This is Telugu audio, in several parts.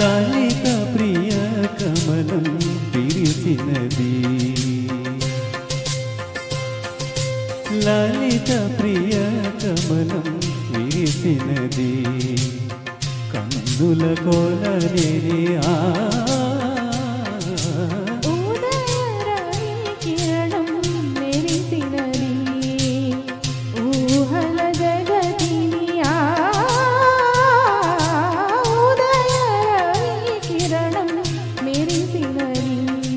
లలిత ప్రియ కమలం విరిసినది లలిత ప్రియ కమలం విరిసినది కన్నుల కోలనేని ఆ ఉదయరాణి కిరణం మెరిసినది ఊహల జగతిని ఆ ఉదయరాణి కిరణం మెరిసినది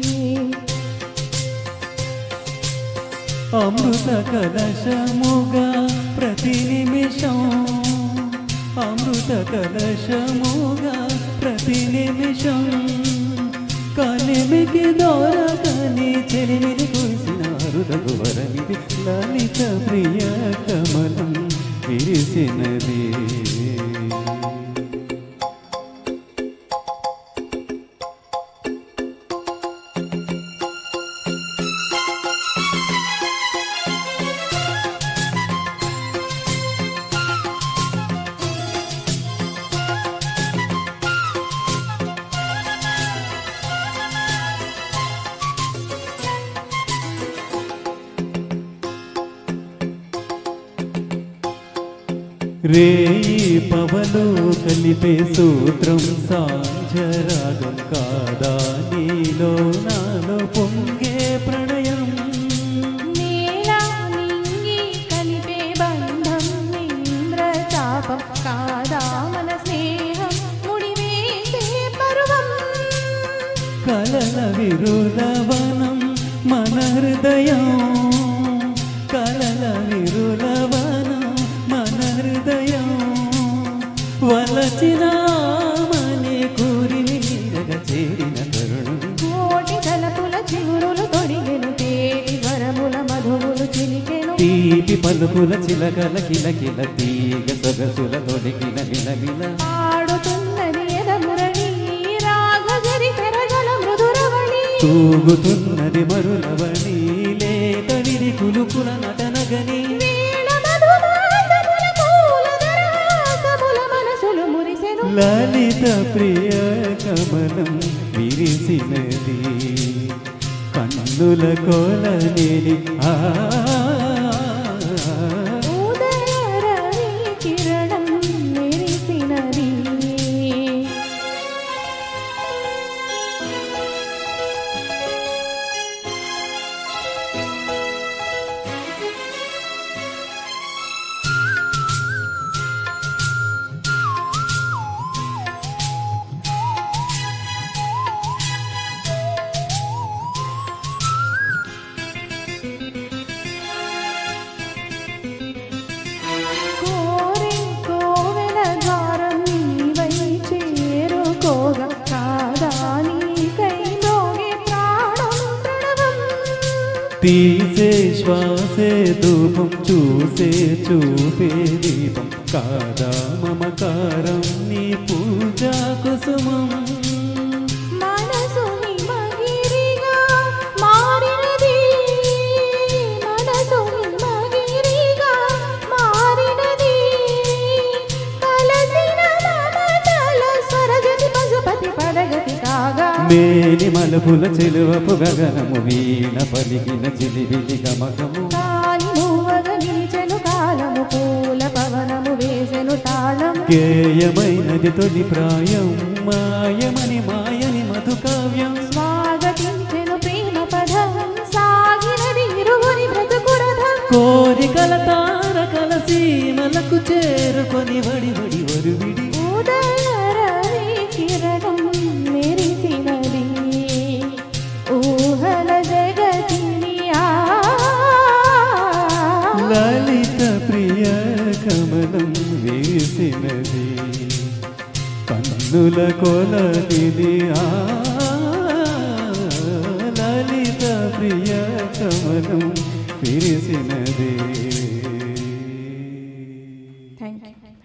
అమృత కలశముగా ప్రతి నిమిషం అమృత కలశముగా ప్రతి నిమిషం కలిమికి దొరకని చెలిమిని కురిసిన అరుదగు వరమిది లలిత ప్రియ కమలం విరిసినది రేయి పవలు కలిపే సూత్రం సాంజరాగం కాదా నీలో నాలో పొంగే ప్రణయం నేల నింగి కలిపే బంధం ఇంద్రచాపం కాదా మన స్నేహం ముడివేసే పరువం కలల విరులవనం మన హృదయం కలల విరులవనం మన హృదయం వలచిన మని కూరిని నీడగ చేరిన తరుణం కోటి తలపుల చిగురులు తొడిగెను తేటి వరముల మధువులు చిలికెను తీపి పలుకుల చిలకల కిలకిల తీగ సొగసుల తొడిగిన విలవిల ఆడుతున్నది ఎదమురళి రాగజరి తెరగల మృదురవళి తూగుతున్నది మరులవని లేత విరి కులుకుల నటనగని వీణ మధుమాసముల పూల దరహాసముల మనసులు మురిసెను లలిత ప్రియ కమలం విరిసినది కన్నుల కోలనేని ఆ ఉదయరవి కిరణం మెరిసినది కోరి కోవెల ద్వారం నీవై చేరుకోగా కాదా నీకై మోగే ప్రాణం ప్రణవం తీసే శ్వాసే ధూపం చూసే చూపే దీపం కాదా మమకారం నీ పూజా కుసుమం మనసు హిమగిరిగా మారినది మనసు హిమగిరిగా మారినది కలసిన మమతల సరజతి పశుపతి పదగతి కాగా మేని మలుపుల చెలువపు గగనము వీణ పలికిన చిలివిలి గమకము కాలి మూవగ నిలిచెను కాలము పూల పవనము వేసెను తాళం గేయమైనది తొలి ప్రాయం మాయమని మాయని మధు కావ్యం స్వాగతించెను ప్రేమ పదం సాగినది ఇరువురి బ్రతుకురథం కోరికల తారకల సీమలకు చేరుకొని వడి వడి వరువిడి ఉదయరవి కిరణం మెరిసినది ఊహల జగతిని ఆ లలిత ప్రియ కమలం వేసినది కన్నుల కొలనిది ఆ లలిత ప్రియ కమలం విరిసినది థ్యాంక్ యూ